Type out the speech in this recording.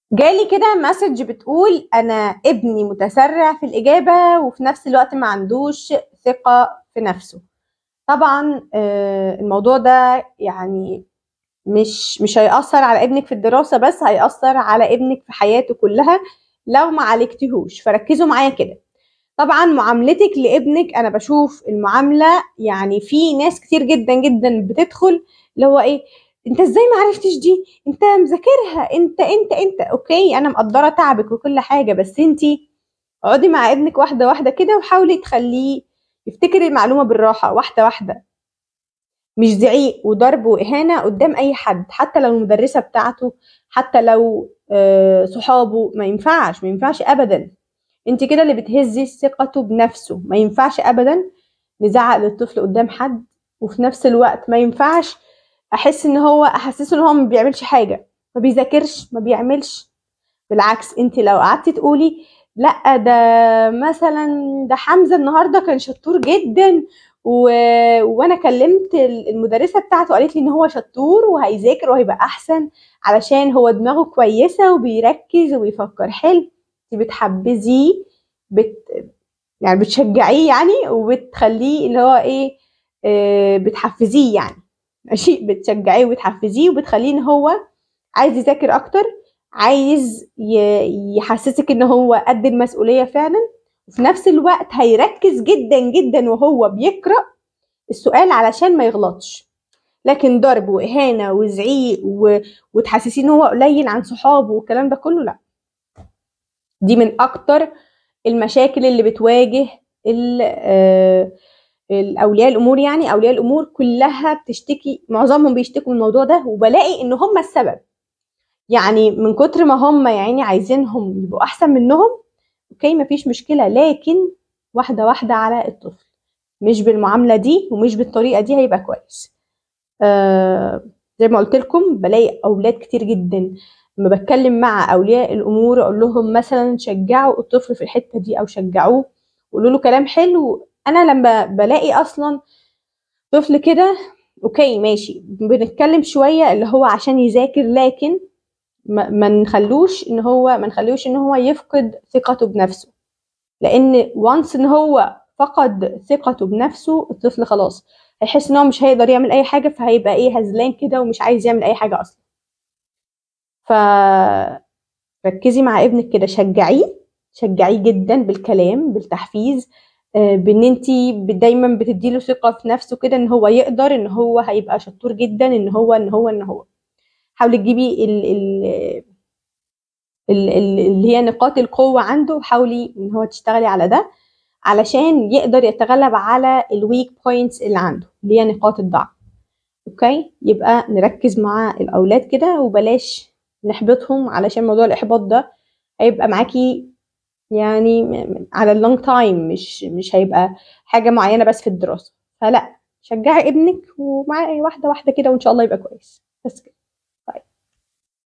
جالي كده مسج بتقول انا ابني متسرع في الاجابه وفي نفس الوقت ما عندوش ثقه في نفسه طبعا آه، الموضوع ده يعني مش مش هيأثر على ابنك في الدراسه بس هيأثر على ابنك في حياته كلها لو ما عالجتهوش فركزوا معايا كده طبعا معاملتك لابنك انا بشوف المعامله يعني في ناس كتير جدا جدا بتدخل اللي هو ايه انت ازاي ما عرفتش دي انت مذاكرها انت انت انت اوكي انا مقدره تعبك وكل حاجه بس انت اقعدي مع ابنك واحده واحده كده وحاولي تخليه يفتكر المعلومه بالراحه واحده واحده مش زعيق وضرب واهانه قدام اي حد حتى لو المدرسه بتاعته حتى لو آه، صحابه ما ينفعش ما ينفعش ابدا انت كده اللي بتهزي ثقته بنفسه ما ينفعش ابدا نزعق للطفل قدام حد وفي نفس الوقت ما ينفعش احس ان هو احسسه ان هو ما بيعملش حاجه ما بيذاكرش ما بيعملش بالعكس انت لو قعدتي تقولي لا ده مثلا ده حمزه النهارده كان شطور جدا و... وانا كلمت المدرسه بتاعته قالت لي ان هو شطور وهيذاكر وهيبقى احسن علشان هو دماغه كويسه وبيركز وبيفكر حلو انت بتحبذيه بت يعني بتشجعيه يعني وبتخليه اللي هو ايه آه بتحفزيه يعني ماشي بتشجعيه وبتحفزيه وبتخليه ان هو عايز يذاكر اكتر عايز ي- يحسسك ان هو قد المسؤوليه فعلا وفي نفس الوقت هيركز جدا جدا وهو بيقرا السؤال علشان ما يغلطش لكن ضرب واهانه وزعيق و... وتحسسيه ان هو قليل عن صحابه والكلام ده كله لا دي من اكتر المشاكل اللي بتواجه ال- آه، الاولياء الامور يعني اولياء الامور كلها بتشتكي معظمهم بيشتكوا من الموضوع ده وبلاقي ان هم السبب يعني من كتر ما هم يعني عايزينهم يبقوا احسن منهم اوكي مفيش مشكله لكن واحده واحده على الطفل مش بالمعامله دي ومش بالطريقه دي هيبقى كويس آه زي ما قلت لكم بلاقي اولاد كتير جدا لما بتكلم مع اولياء الامور اقول لهم مثلا شجعوا الطفل في الحته دي او شجعوه قولوا له كلام حلو انا لما بلاقي اصلا طفل كده اوكي ماشي بنتكلم شويه اللي هو عشان يذاكر لكن ما ما نخلوش ان هو ما نخلوش ان هو يفقد ثقته بنفسه لان وانس ان هو فقد ثقته بنفسه الطفل خلاص هيحس ان هو مش هيقدر يعمل اي حاجه فهيبقى ايه هزلان كده ومش عايز يعمل اي حاجه اصلا ف ركزي مع ابنك كده شجعيه شجعيه جدا بالكلام بالتحفيز آه، بان انت دايما بتديله ثقه في نفسه كده ان هو يقدر ان هو هيبقى شطور جدا ان هو ان هو ان هو حاولي تجيبي ال ال ال- ال- اللي هي نقاط القوة عنده وحاولي ان هو تشتغلي على ده علشان يقدر يتغلب على الويك بوينتس اللي عنده اللي هي نقاط الضعف اوكي يبقى نركز مع الاولاد كده وبلاش نحبطهم علشان موضوع الاحباط ده هيبقى معاكي يعني م- م- على اللونج تايم مش مش هيبقى حاجة معينة بس في الدراسة فلا شجعي ابنك ومعاه واحدة واحدة كده وان شاء الله يبقى كويس بس كده